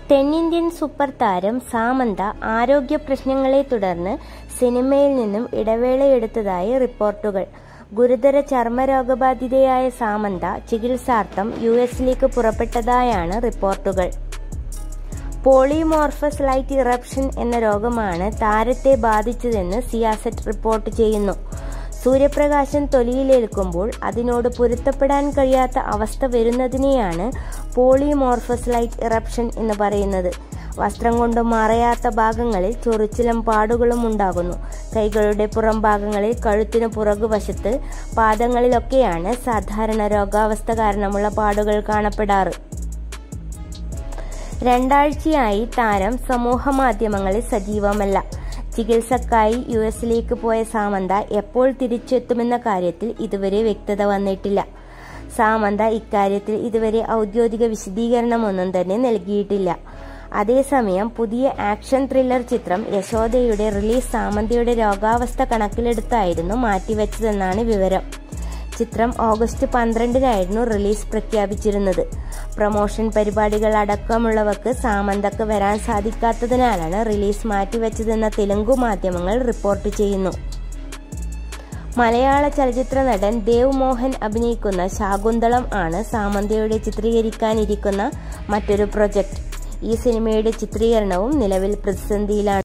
തെന്നിന്ത്യൻ സൂപ്പർ താരം സാമന്ത ആരോഗ്യ പ്രശ്നങ്ങളെ തുടർന്ന് സിനിമയിൽ നിന്നും ഇടവേളയെടുത്തതായി റിപ്പോർട്ടുകൾ ഗുരുതര ചർമ്മരോഗബാധിതയായ സാമന്ത ചികിത്സാർത്ഥം യു എസിലേക്ക് പുറപ്പെട്ടതായാണ് റിപ്പോർട്ടുകൾ പോളിമോർഫസ് ലൈറ്റ് ഇറപ്ഷൻ എന്ന രോഗമാണ് താരത്തെ ബാധിച്ചതെന്ന് സിയാസറ്റ് റിപ്പോർട്ട് ചെയ്യുന്നു സൂര്യപ്രകാശം തൊലിയിലേൽക്കുമ്പോൾ അതിനോട് പൊരുത്തപ്പെടാൻ കഴിയാത്ത അവസ്ഥ വരുന്നതിനെയാണ് പോളിമോർഫസ് ലൈറ്റ് ഇറപ്ഷൻ എന്ന് പറയുന്നത് വസ്ത്രം കൊണ്ട് മറയാത്ത ഭാഗങ്ങളിൽ ചൊറിച്ചിലും പാടുകളും ഉണ്ടാകുന്നു കൈകളുടെ പുറം ഭാഗങ്ങളിൽ കഴുത്തിന് പുറകുവശത്ത് പാദങ്ങളിലൊക്കെയാണ് സാധാരണ രോഗാവസ്ഥ കാരണമുള്ള പാടുകൾ കാണപ്പെടാറ് രണ്ടാഴ്ചയായി താരം സമൂഹ മാധ്യമങ്ങളിൽ സജീവമല്ല ചികിത്സക്കായി യു എസിലേക്ക് പോയ സാമന്ത എപ്പോൾ തിരിച്ചെത്തുമെന്ന കാര്യത്തിൽ ഇതുവരെ വ്യക്തത വന്നിട്ടില്ല സാമന്ത ഇക്കാര്യത്തിൽ ഇതുവരെ ഔദ്യോഗിക വിശദീകരണമൊന്നും തന്നെ നൽകിയിട്ടില്ല അതേസമയം പുതിയ ആക്ഷൻ ത്രില്ലർ ചിത്രം യശോദയുടെ റിലീസ് സാമന്തയുടെ രോഗാവസ്ഥ കണക്കിലെടുത്തായിരുന്നു മാറ്റിവെച്ചതെന്നാണ് വിവരം ചിത്രം ഓഗസ്റ്റ് പന്ത്രണ്ടിനായിരുന്നു റിലീസ് പ്രഖ്യാപിച്ചിരുന്നത് പ്രൊമോഷൻ പരിപാടികൾ അടക്കമുള്ളവർക്ക് സാമന്തക്ക് വരാൻ സാധിക്കാത്തതിനാലാണ് റിലീസ് മാറ്റിവെച്ചതെന്ന തെലുങ്കു മാധ്യമങ്ങൾ റിപ്പോർട്ട് ചെയ്യുന്നു മലയാള ചലച്ചിത്ര നടൻ ദേവ് മോഹൻ അഭിനയിക്കുന്ന ശാകുന്തളം ആണ് സാമന്തയുടെ ചിത്രീകരിക്കാനിരിക്കുന്ന മറ്റൊരു പ്രൊജക്ട് ഈ സിനിമയുടെ ചിത്രീകരണവും നിലവിൽ പ്രതിസന്ധിയിലാണ്